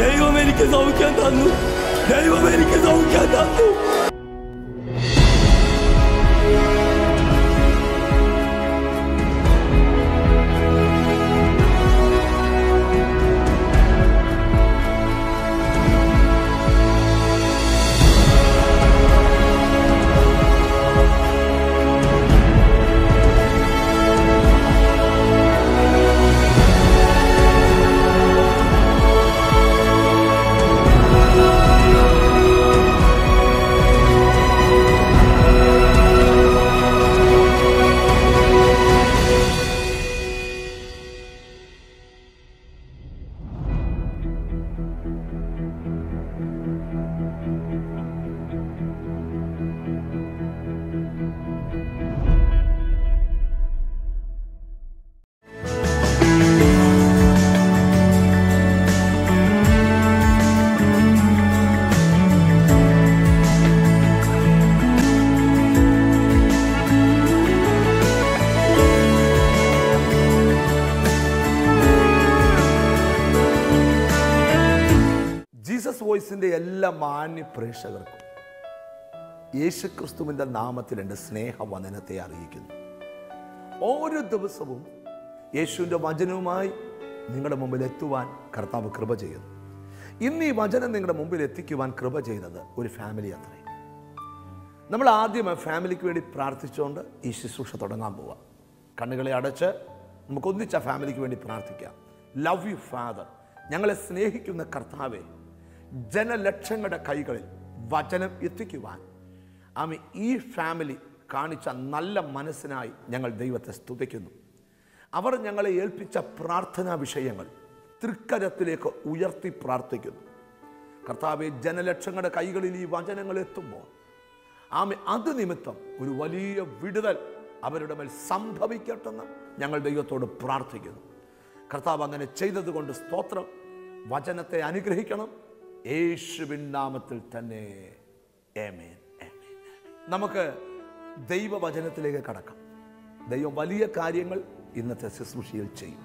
ദൈവം എനിക്ക് സൗഖ്യം തന്നു ദൈവം എനിക്ക് സൗഖ്യം തന്നു ജീസസ് വോയിസിൻ്റെ എല്ലാ മാന്യ പ്രേക്ഷകർക്കും യേശു ക്രിസ്തുവിൻ്റെ നാമത്തിൽ എൻ്റെ സ്നേഹവന്ദനത്തെ അറിയിക്കുന്നു ഓരോ ദിവസവും യേശുവിൻ്റെ വചനവുമായി നിങ്ങളുടെ മുമ്പിൽ എത്തുവാൻ കർത്താവ് കൃപ ചെയ്യുന്നു ഇന്ന് ഈ വചനം നിങ്ങളുടെ മുമ്പിൽ എത്തിക്കുവാൻ കൃപ ചെയ്തത് ഒരു ഫാമിലി അത്രേ നമ്മൾ ആദ്യം ആ ഫാമിലിക്ക് വേണ്ടി പ്രാർത്ഥിച്ചുകൊണ്ട് ഈ ശുശ്രൂഷ തുടങ്ങാൻ പോവാം കണ്ണുകളെ അടച്ച് നമുക്ക് ഒന്നിച്ച് ആ ഫാമിലിക്ക് വേണ്ടി പ്രാർത്ഥിക്കാം ലവ് യു ഫാദർ ഞങ്ങളെ സ്നേഹിക്കുന്ന കർത്താവെ ജനലക്ഷങ്ങളുടെ കൈകളിൽ വചനം എത്തിക്കുവാൻ ആമി ഈ ഫാമിലി കാണിച്ച നല്ല മനസ്സിനായി ഞങ്ങൾ ദൈവത്തെ സ്തുതിക്കുന്നു അവർ ഞങ്ങളെ ഏൽപ്പിച്ച പ്രാർത്ഥനാ വിഷയങ്ങൾ തൃക്കരത്തിലേക്ക് ഉയർത്തി പ്രാർത്ഥിക്കുന്നു കർത്താവെ ജനലക്ഷങ്ങളുടെ കൈകളിൽ ഈ വചനങ്ങൾ എത്തുമ്പോൾ ആമെ അത് നിമിത്തം ഒരു വലിയ വിടുതൽ അവരുടെ മേൽ സംഭവിക്കട്ടെന്ന് ഞങ്ങൾ ദൈവത്തോട് പ്രാർത്ഥിക്കുന്നു കർത്താവ് അങ്ങനെ ചെയ്തതുകൊണ്ട് സ്തോത്രം വചനത്തെ അനുഗ്രഹിക്കണം യേശുവിൻ നാമത്തിൽ തന്നെ ഏമേൻ ഏമേൻ നമുക്ക് ദൈവവചനത്തിലേക്ക് കടക്കാം ദൈവം വലിയ കാര്യങ്ങൾ ഇന്നത്തെ ശുശ്രൂഷയിൽ ചെയ്യും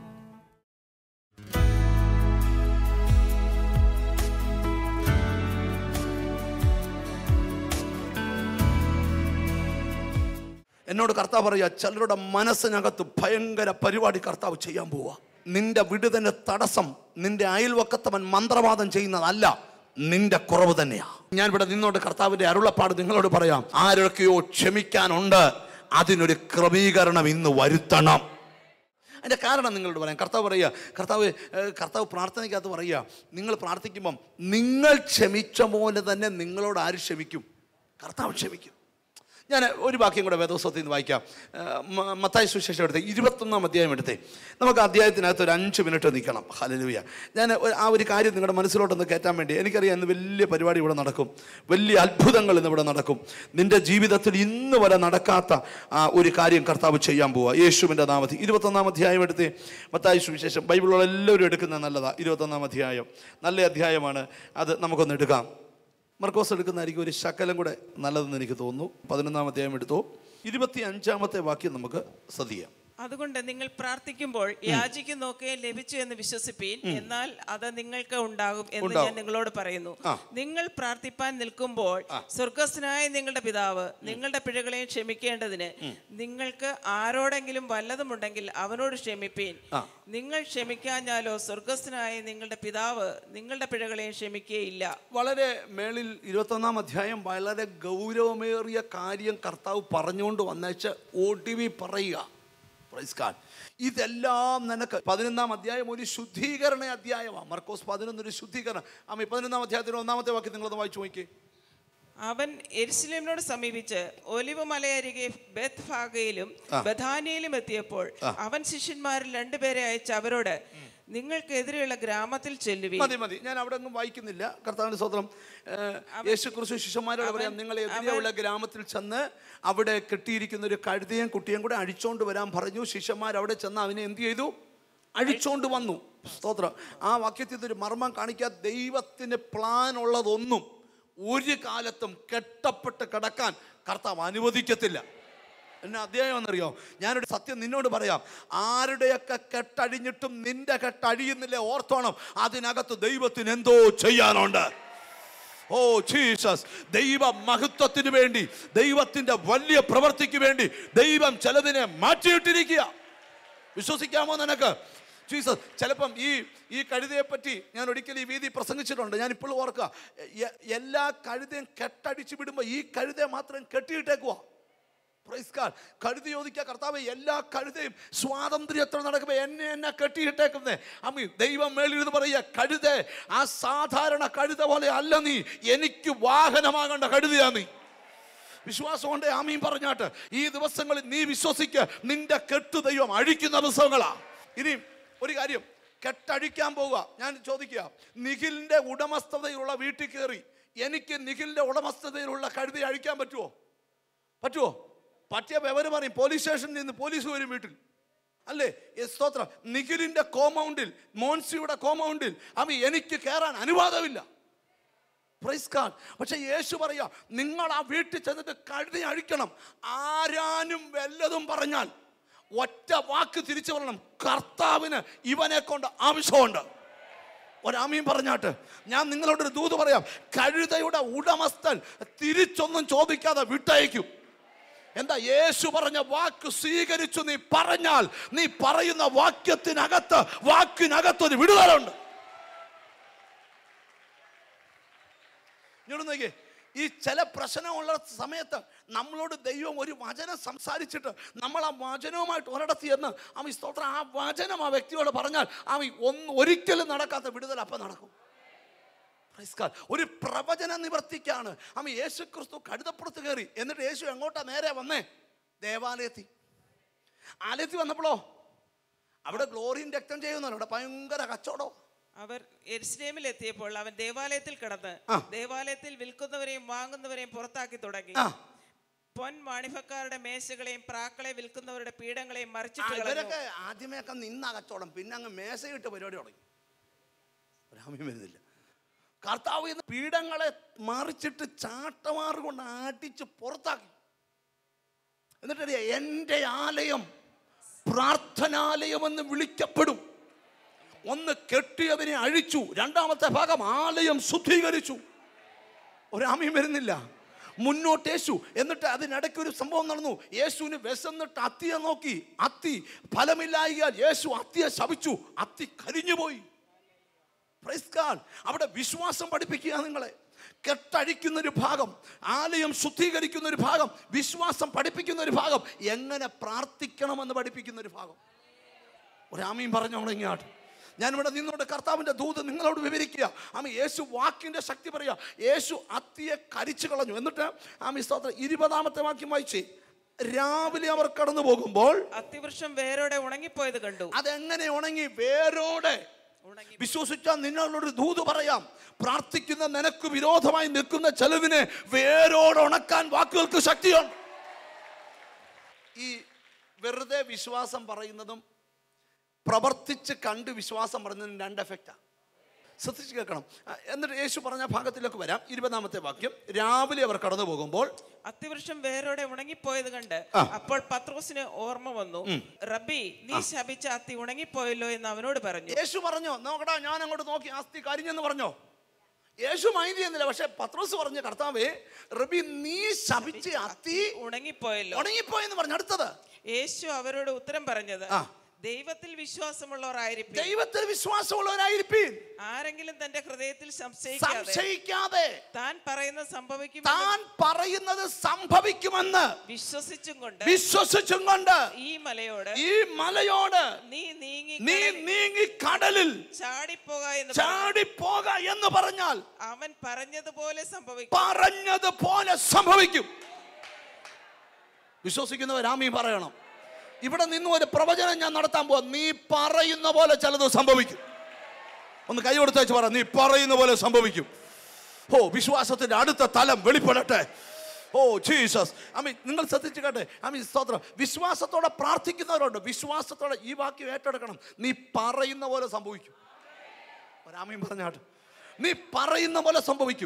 എന്നോട് കർത്താവ് പറയുക ചിലരുടെ മനസ്സിനകത്ത് ഭയങ്കര പരിപാടി കർത്താവ് ചെയ്യാൻ പോവുക നിന്റെ വിടുതന്റെ തടസ്സം നിന്റെ അയൽവക്കത്തവൻ മന്ത്രവാദം ചെയ്യുന്നതല്ല നിന്റെ കുറവ് തന്നെയാ ഞാൻ ഇവിടെ നിന്നോട് കർത്താവിന്റെ അരുളപ്പാട് നിങ്ങളോട് പറയാം ആരൊക്കെയോ ക്ഷമിക്കാനുണ്ട് അതിനൊരു ക്രമീകരണം ഇന്ന് വരുത്തണം അതിൻ്റെ കാരണം നിങ്ങളോട് പറയാം കർത്താവ് പറയുക കർത്താവ് ഏഹ്, കർത്താവ് പ്രാർത്ഥനയ്ക്കകത്ത് പറയുക നിങ്ങൾ പ്രാർത്ഥിക്കുമ്പം നിങ്ങൾ ക്ഷമിച്ച പോലെ തന്നെ നിങ്ങളോട് ആര് ക്ഷമിക്കും കർത്താവ് ക്ഷമിക്കും ഞാൻ ഒരു വാക്യം കൂടെ വേദോത്സവത്തിൽ നിന്ന് വായിക്കാം ഏഹ്, മ- മത്തായി സുശേഷം എടുത്ത് ഇരുപത്തൊന്നാം അധ്യായം എടുത്തേ നമുക്ക് അധ്യായത്തിനകത്ത് ഒരു അഞ്ച് മിനിറ്റ് നിൽക്കണം ഹലലുയ ഞാൻ ഒരു- ആ ഒരു കാര്യം നിങ്ങളുടെ മനസ്സിലോട്ടൊന്ന് കയറ്റാൻ വേണ്ടി എനിക്കറിയാം ഇന്ന് വലിയ പരിപാടി ഇവിടെ നടക്കും വലിയ അത്ഭുതങ്ങൾ ഇന്ന് ഇവിടെ നടക്കും നിന്റെ ജീവിതത്തിൽ ഇന്ന് വരെ നടക്കാത്ത ആ ഒരു കാര്യം കർത്താവ് ചെയ്യാൻ പോവുക യേശുവിൻ്റെ നാമത്തിൽ ഇരുപത്തൊന്നാം അധ്യായം എടുത്ത് മത്തായി സുവിശേഷം ബൈബിളുള്ള എല്ലാവരും എടുക്കുന്നത് നല്ലതാണ് ഇരുപത്തൊന്നാം അധ്യായം നല്ല അധ്യായമാണ് അത് നമുക്കൊന്ന് എടുക്കാം മർക്കോസ് എടുക്കുന്നതായിരിക്കും ഒരു ശകലം കൂടെ നല്ലതെന്ന് എനിക്ക് തോന്നുന്നു പതിനൊന്നാം അധ്യായം എടുത്തു ഇരുപത്തി അഞ്ചാമത്തെ വാക്യം നമുക്ക് ശ്രദ്ധിക്കാം അതുകൊണ്ട് നിങ്ങൾ പ്രാർത്ഥിക്കുമ്പോൾ യാചിക്കുന്നൊക്കെ ലഭിച്ചു എന്ന് വിശ്വസിപ്പീൻ എന്നാൽ അത് നിങ്ങൾക്ക് ഉണ്ടാകും എന്ന് ഞാൻ നിങ്ങളോട് പറയുന്നു നിങ്ങൾ പ്രാർത്ഥിപ്പാൻ നിൽക്കുമ്പോൾ സ്വർഗസ്ഥനായ നിങ്ങളുടെ പിതാവ് നിങ്ങളുടെ പിഴകളെയും ക്ഷമിക്കേണ്ടതിന് നിങ്ങൾക്ക് ആരോടെങ്കിലും വല്ലതുമുണ്ടെങ്കിൽ അവനോട് ക്ഷമിപ്പീൻ നിങ്ങൾ ക്ഷമിക്കാഞ്ഞാലോ സ്വർഗസ്ഥനായ നിങ്ങളുടെ പിതാവ് നിങ്ങളുടെ പിഴകളെയും ക്ഷമിക്കുകയില്ല വളരെ മേളിൽ ഇരുപത്തൊന്നാം അധ്യായം വളരെ ഗൗരവമേറിയ കാര്യം കർത്താവ് പറഞ്ഞുകൊണ്ട് വന്നേച്ച് ഒ ടി വി പറയുക Praise God. ഇതെല്ലാം നിനക്ക് പതിനൊന്നാം അധ്യായം ഒരു ശുദ്ധീകരണ അധ്യായമാണ് മർക്കോസ് പതിനൊന്ന് ഒരു ശുദ്ധീകരണം ആമി പതിനൊന്നാം അധ്യായത്തിന് ഒന്നാമത്തെ വാക്യം നിങ്ങളത് വായിച്ചു നോക്കിയേ അവൻ എരിശിലേമിനോട് സമീപിച്ച് ഒലിവ് മലയരികെ ബെത്ത് ഫാഗയിലും ബഥാനിയയിലും എത്തിയപ്പോൾ അവൻ ശിഷ്യന്മാരിൽ രണ്ടുപേരെ അയച്ച് അവരോട് നിങ്ങൾക്കെതിരെയുള്ള ഗ്രാമത്തിൽ ചെല്ലുവീൻ മതി മതി ഞാൻ അവിടെ ഒന്നും വായിക്കുന്നില്ല കർത്താവിന്റെ സ്വത്രം യേശു കുറിച്ച് ശിഷ്യന്മാരോട് പറയാം നിങ്ങൾ എതിരെയുള്ള ഗ്രാമത്തിൽ ചെന്ന് അവിടെ കെട്ടിയിരിക്കുന്ന ഒരു കഴുതയും കുട്ടിയും കൂടെ അഴിച്ചോണ്ട് വരാൻ പറഞ്ഞു ശിഷ്യന്മാർ അവിടെ ചെന്ന് അവനെ എന്ത് ചെയ്തു അഴിച്ചോണ്ട് വന്നു സ്തോത്രം ആ വാക്യത്തിൽ ഒരു മർമ്മം കാണിക്കാൻ ദൈവത്തിന് പ്ലാൻ ഉള്ളതൊന്നും ഒരു കാലത്തും കെട്ടപ്പെട്ട് കിടക്കാൻ കർത്താവ് അനുവദിക്കത്തില്ല എന്നാ അധ്യായം എന്നറിയോ ഞാനൊരു സത്യം നിന്നോട് പറയാം ആരുടെയൊക്കെ കെട്ടഴിഞ്ഞിട്ടും നിന്റെ കെട്ടഴിയുന്നില്ലേ ഓർത്തോണം അതിനകത്ത് ദൈവത്തിന് എന്തോ ചെയ്യാനുണ്ട് ഓ ജീസസ് ദൈവ മഹത്വത്തിന് വേണ്ടി ദൈവത്തിന്റെ വലിയ പ്രവൃത്തിക്ക് വേണ്ടി ദൈവം ചിലതിനെ മാറ്റിയിട്ടിരിക്കുക വിശ്വസിക്കാമോ നിനക്ക് ജീസസ് ചിലപ്പം ഈ ഈ കഴുതയെ പറ്റി ഞാൻ ഒരിക്കലും ഈ വീതി പ്രസംഗിച്ചിട്ടുണ്ട് ഞാൻ ഇപ്പോഴും ഓർക്കുക എ- എല്ലാ കഴുതയും കെട്ടടിച്ചു വിടുമ്പോൾ ഈ കഴുതയെ മാത്രം കെട്ടിയിട്ടേക്കുവാ പ്രൈസ് ഗാഡ് കഴുതി ചോദിക്കുക കർത്താവ് എല്ലാ കഴുതയും സ്വാതന്ത്ര്യത്തിൽ നടക്കുമ്പോൾ എന്നെ എന്നെ കെട്ടിയിട്ടേക്കുന്നേ അമ്മി ദൈവം മേളിരുന്ന് പറയുക കഴുത ആ സാധാരണ കഴുത പോലെ അല്ല നീ എനിക്ക് വാഹനമാകേണ്ട കഴുതയാ നീ വിശ്വാസം കൊണ്ട് ആമീൻ പറഞ്ഞാട്ട് ഈ ദിവസങ്ങളിൽ നീ വിശ്വസിക്ക് നിന്റെ കെട്ടു ദൈവം അഴിക്കുന്ന ദിവസങ്ങളാ ഇനി ഒരു കാര്യം കെട്ടഴിക്കാൻ പോവുക ഞാൻ ചോദിക്കുക നിഖിലിന്റെ ഉടമസ്ഥതയിലുള്ള വീട്ടിൽ കയറി എനിക്ക് നിഖിലിന്റെ ഉടമസ്ഥതയിലുള്ള കഴുതി അഴിക്കാൻ പറ്റുമോ പറ്റുമോ പറ്റിയ എവര് പറയും പോലീസ് സ്റ്റേഷനിൽ നിന്ന് പോലീസ് വരും വീട്ടിൽ അല്ലേ ഈ സ്തോത്രം നിഖിലിന്റെ കോമ്പൗണ്ടിൽ മോൻസിയുടെ കോമ്പൗണ്ടിൽ അവ എനിക്ക് കയറാൻ അനുവാദമില്ല പ്രൈസ് കാർഡ് പക്ഷെ യേശു പറയാ നിങ്ങൾ ആ വീട്ടിൽ ചെന്നിട്ട് കഴുതി അഴിക്കണം ആരാനും വല്ലതും പറഞ്ഞാൽ ഒറ്റ വാക്ക് തിരിച്ചു പറയണം കർത്താവിന് ഇവനെ കൊണ്ട് ആവശ്യമുണ്ട് ഒരാമീൻ പറഞ്ഞാട്ട് ഞാൻ നിങ്ങളോടൊരു ദൂത് പറയാം കഴുതയുടെ ഉടമസ്ഥൻ തിരിച്ചൊന്നും ചോദിക്കാതെ വിട്ടയക്കും എന്താ യേശു പറഞ്ഞ വാക്ക് സ്വീകരിച്ചു നീ പറഞ്ഞാൽ നീ പറയുന്ന വാക്യത്തിനകത്ത് വാക്കിനകത്തൊരു വിടുതലുണ്ട് ഇങ്ങോട്ട് നോക്കിയേ ഈ ചില പ്രശ്നമുള്ള സമയത്ത് നമ്മളോട് ദൈവം ഒരു വചനം സംസാരിച്ചിട്ട് നമ്മൾ ആ വചനവുമായിട്ട് ഒരിടത്ത് ചെന്ന് അവൻ സ്തോത്രം ആ വചനം ആ വ്യക്തിയോട് പറഞ്ഞാൽ അവൻ ഒന്ന് ഒരിക്കലും നടക്കാത്ത വിടുതൽ അപ്പം നടക്കും Praise God. ഒരു പ്രവചന നിവർത്തിക്കാണ് അവൻ യേശു ക്രിസ്തു കഴുതപ്പുറത്ത് കയറി എന്നിട്ട് യേശു എങ്ങോട്ടാ നേരെ വന്നേ ദേവാലയത്തിൽ ആലയത്തിൽ വന്നപ്പോഴോ അവിടെ ഗ്ലോറിയും രക്തം ചെയ്യുന്നല്ലോ അവിടെ ഭയങ്കര കച്ചവടം അവർ എരുസലേമിൽ എത്തിയപ്പോൾ അവൻ ദേവാലയത്തിൽ കിടന്ന് ആ. ദേവാലയത്തിൽ വിൽക്കുന്നവരെയും വാങ്ങുന്നവരെയും പുറത്താക്കി തുടങ്ങി ആ പൊൻ വാണിഭക്കാരുടെ മേശകളെയും പ്രാക്കളെ വിൽക്കുന്നവരുടെ പീഠങ്ങളെയും ആ, മറിച്ചിട്ട് കളഞ്ഞു ഇവരൊക്കെ ആദ്യമേയൊക്കെ നിന്ന കച്ചവടം പിന്നെ അങ്ങ് മേശയിട്ട് പരിപാടി തുടങ്ങി രാമ്യം വരുന്നില്ല കർത്താവ് ഇന്ന് പീഠങ്ങളെ മറിച്ചിട്ട് ചാട്ടമാറ് കൊണ്ട് ആട്ടിച്ച് പുറത്താക്കി എന്നിട്ട് എൻ്റെ ആലയം പ്രാർത്ഥനാലയമെന്ന് വിളിക്കപ്പെടും ഒന്ന് കെട്ടിയതിനെ അഴിച്ചു രണ്ടാമത്തെ ഭാഗം ആലയം ശുദ്ധീകരിച്ചു ഒരാമയും വരുന്നില്ല മുന്നോട്ട് യേശു എന്നിട്ട് അതിനിടയ്ക്ക് ഒരു സംഭവം നടന്നു യേശുവിന് വിശന്നിട്ട് അത്തിയെ നോക്കി അത്തി ഫലമില്ലായികയാൽ യേശു അത്തിയെ ശപിച്ചു അത്തി കരിഞ്ഞുപോയി Praise God. അവിടെ വിശ്വാസം പഠിപ്പിക്കുക നിങ്ങളെ കെട്ടഴിക്കുന്ന ഒരു ഭാഗം ആലയം ശുദ്ധീകരിക്കുന്ന ഒരു ഭാഗം വിശ്വാസം പഠിപ്പിക്കുന്ന ഒരു ഭാഗം എങ്ങനെ പ്രാർത്ഥിക്കണമെന്ന് പഠിപ്പിക്കുന്ന ഒരു ഭാഗം ഒരാമയും പറഞ്ഞു തുടങ്ങിയാട്ട് ഞാനിവിടെ നിന്നോട് കർത്താവിൻ്റെ ദൂത് നിങ്ങളോട് വിവരിക്കുക ആമി യേശു വാക്കിൻ്റെ ശക്തി പറയുക യേശു അത്തിയെ കരിച്ചു കളഞ്ഞു എന്നിട്ട് ആമി സ്തോത്രം ഇരുപതാമത്തെ വാക്യം വായിച്ചേ രാവിലെ അവർ കടന്നു പോകുമ്പോൾ അത്തിവൃക്ഷം വേരോടെ ഉണങ്ങിപ്പോയത് കണ്ടു അതെങ്ങനെ ഉണങ്ങി വേരോടെ ഉണങ്ങി വിശ്വസിച്ചാൽ നിങ്ങളൊരു ദൂത് പറയാം പ്രാർത്ഥിക്കുന്ന നിനക്ക് വിരോധമായി നിൽക്കുന്ന ചെലവിനെ വേരോട് ഉണക്കാൻ വാക്കുകൾക്ക് ശക്തിയുണ്ട് ഈ വെറുതെ വിശ്വാസം പറയുന്നതും പ്രവർത്തിച്ച് കണ്ട് വിശ്വാസം പറയുന്നതിന് രണ്ട് എഫക്റ്റാണ് ശ്രദ്ധിച്ച് കേൾക്കണം ആ, എന്നിട്ട് യേശു പറഞ്ഞ ഭാഗത്തിലേക്ക് വരാം ഇരുപതാമത്തെ വാക്യം രാവിലെ അവർ കടന്നു പോകുമ്പോൾ അത്തിവൃക്ഷം വേരോടെ ഉണങ്ങിപ്പോയത് കണ്ട് ആ. അപ്പോൾ പത്രോസിന് ഓർമ്മ വന്നു റബ്ബി നീ ശപിച്ച അത്തി ഉണങ്ങിപ്പോയല്ലോ എന്ന് അവനോട് പറഞ്ഞു യേശു പറഞ്ഞോ നോക്കടാ ഞാൻ അങ്ങോട്ട് നോക്കി ആസ്തി കരിഞ്ഞെന്ന് പറഞ്ഞോ യേശു മൈൻഡ് ചെയ്യുന്നില്ല പക്ഷെ പത്രോസ് പറഞ്ഞു കർത്താവേ റബി നീ ശപിച്ച് അത്തി ഉണങ്ങിപ്പോയല്ലോ ഉണങ്ങിപ്പോയെന്ന് പറഞ്ഞു അടുത്തത് യേശു അവരോട് ഉത്തരം പറഞ്ഞത് ആ. ദൈവത്തിൽ വിശ്വാസമുള്ളവരായിരിക്കും ദൈവത്തിൽ വിശ്വാസമുള്ളവരായിരിക്കും ആരെങ്കിലും തന്റെ ഹൃദയത്തിൽ സംശയിക്കാതെ സംശയിക്കാതെ താൻ പറയുന്നത് സംഭവിക്കും താൻ പറയുന്നത് സംഭവിക്കുമെന്ന് വിശ്വസിച്ചും കൊണ്ട് വിശ്വസിച്ചും കൊണ്ട് ഈ മലയോട് ഈ മലയോട് നീ നീങ്ങി നീ കടലിൽ നീങ്ങി കടലിൽ ചാടിപ്പോക എന്ന് പറഞ്ഞു. ചാടിപ്പോക എന്ന് പറഞ്ഞാൽ അവൻ പറഞ്ഞതുപോലെ സംഭവിക്കും പറഞ്ഞതുപോലെ സംഭവിക്കും വിശ്വസിക്കുന്നവരാമീ പറയണം ഇവിടെ നിന്നും ഒരു പ്രവചനം ഞാൻ നടത്താൻ പോവാ നീ പറയുന്ന പോലെ ചിലത് സംഭവിക്കും ഒന്ന് കൈ കൊടുത്ത് വെച്ച് പറ നീ പറയുന്ന പോലെ സംഭവിക്കും ഓ വിശ്വാസത്തിന്റെ അടുത്ത തലം വെളിപ്പെടട്ടെ ഓ ജീസസ് അമ്മി നിങ്ങൾ ശ്രദ്ധിച്ചു കേട്ടെ അമ്മി സ്തോത്രം വിശ്വാസത്തോടെ പ്രാർത്ഥിക്കുന്നവരുണ്ട് വിശ്വാസത്തോടെ ഈ വാക്യം ഏറ്റെടുക്കണം നീ പറയുന്ന പോലെ സംഭവിക്കും ഒരാമയും പറഞ്ഞാട്ട് നീ പറയുന്ന പോലെ സംഭവിക്കും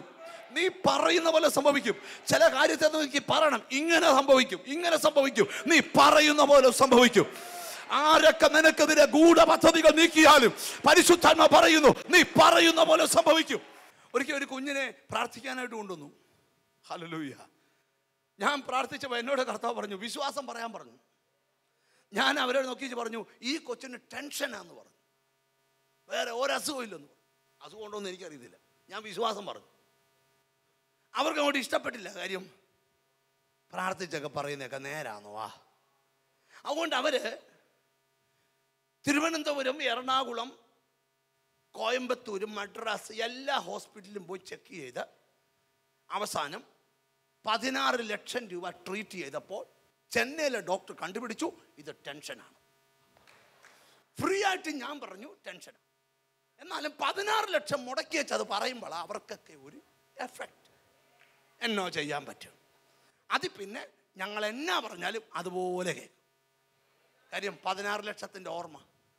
നീ പറയുന്ന പോലെ സംഭവിക്കും ചില കാര്യത്തെ നോക്കി പറയണം ഇങ്ങനെ സംഭവിക്കും ഇങ്ങനെ സംഭവിക്കും നീ പറയുന്ന പോലെ സംഭവിക്കും ആരൊക്കെ നിനക്കെതിരെ ഗൂഢപദ്ധതികൾ നീക്കിയാലും പരിശുദ്ധാത്മ പറയുന്നു നീ പറയുന്ന പോലെ സംഭവിക്കും ഒരിക്കൽ ഒരു കുഞ്ഞിനെ പ്രാർത്ഥിക്കാനായിട്ട് കൊണ്ടുവന്നു ഹലലൂയ ഞാൻ പ്രാർത്ഥിച്ചപ്പോൾ എന്നോട് കർത്താവ് പറഞ്ഞു വിശ്വാസം പറയാൻ പറഞ്ഞു ഞാൻ അവരെ നോക്കി പറഞ്ഞു ഈ കൊച്ചിന് ടെൻഷനാന്ന് പറഞ്ഞു വേറെ ഒരസുഖവും ഇല്ലെന്ന് പറഞ്ഞു അസുഖം ഉണ്ടോ എന്ന് എനിക്കറിയത്തില്ല ഞാൻ വിശ്വാസം പറഞ്ഞു അവർക്ക് അങ്ങോട്ട് ഇഷ്ടപ്പെട്ടില്ല കാര്യം പ്രാർത്ഥിച്ചൊക്കെ പറയുന്നതൊക്കെ നേരാന്നോ വാ അതുകൊണ്ട് അവര് തിരുവനന്തപുരം എറണാകുളം കോയമ്പത്തൂർ മദ്രാസ് എല്ലാ ഹോസ്പിറ്റലിലും പോയി ചെക്ക് ചെയ്ത് അവസാനം പതിനാറ് ലക്ഷം രൂപ ട്രീറ്റ് ചെയ്തപ്പോൾ ചെന്നൈയിലെ ഡോക്ടർ കണ്ടുപിടിച്ചു ഇത് ടെൻഷനാണ് ഫ്രീ ആയിട്ട് ഞാൻ പറഞ്ഞു ടെൻഷൻ എന്നാലും പതിനാറ് ലക്ഷം മുടക്കി വെച്ച് അത് പറയുമ്പോൾ അവർക്കൊക്കെ ഒരു എഫക്റ്റ് എന്നോ ചെയ്യാൻ പറ്റും അതിൽ പിന്നെ ഞങ്ങൾ എന്നാ പറഞ്ഞാലും അതുപോലെ കേൾക്കും കാര്യം പതിനാറ് ലക്ഷത്തിൻ്റെ ഓർമ്മ